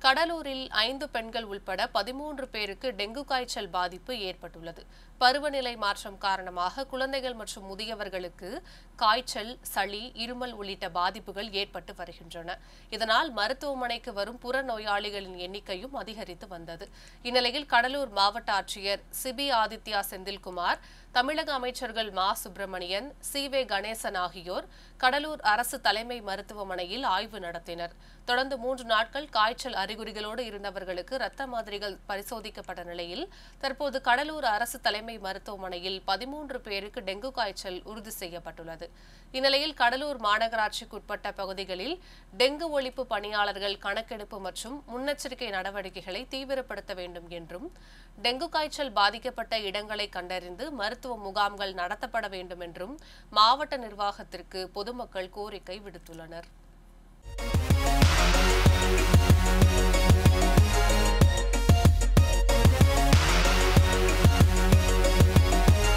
கடலூரில் ஐந்து பெண்கள் உள்பட பதிமூன்று பேருக்கு டெங்கு காய்ச்சல் பாதிப்பு ஏற்பட்டுள்ளது பருவநிலை மாற்றம் காரணமாக குழந்தைகள் மற்றும் முதியவர்களுக்கு காய்ச்சல் சளி இருமல் உள்ளிட்ட பாதிப்புகள் ஏற்பட்டு வருகின்றன இதனால் மருத்துவமனைக்கு வரும் புற நோயாளிகளின் எண்ணிக்கையும் அதிகரித்து வந்தது இந்நிலையில் கடலூர் மாவட்ட ஆட்சியர் சிபி ஆதித்யா செந்தில்குமார் தமிழக அமைச்சர்கள் மா சுப்பிரமணியன் சி வே கணேசன் ஆகியோர் கடலூர் அரசு தலைமை மருத்துவமனையில் ஆய்வு நடத்தினர் தொடர்ந்து மூன்று நாட்கள் காய்ச்சல் அறிகுறிகளோடு இருந்தவர்களுக்கு இரத்த மாதிரிகள் பரிசோதிக்கப்பட்ட நிலையில் தற்போது கடலூர் அரசு தலைமை மருத்துவமனையில் பதிமூன்று பேருக்கு டெங்கு காய்ச்சல் உறுதி செய்யப்பட்டுள்ளது இந்நிலையில் கடலூர் மாநகராட்சிக்கு உட்பட்ட பகுதிகளில் டெங்கு ஒழிப்பு பணியாளர்கள் கணக்கெடுப்பு மற்றும் முன்னெச்சரிக்கை நடவடிக்கைகளை தீவிரப்படுத்த வேண்டும் என்றும் டெங்கு காய்ச்சல் பாதிக்கப்பட்ட இடங்களை கண்டறிந்து மருத்துவ முகாம்கள் நடத்தப்பட வேண்டும் என்றும் மாவட்ட நிர்வாகத்திற்கு பொதுமக்கள் கோரிக்கை விடுத்துள்ளனர்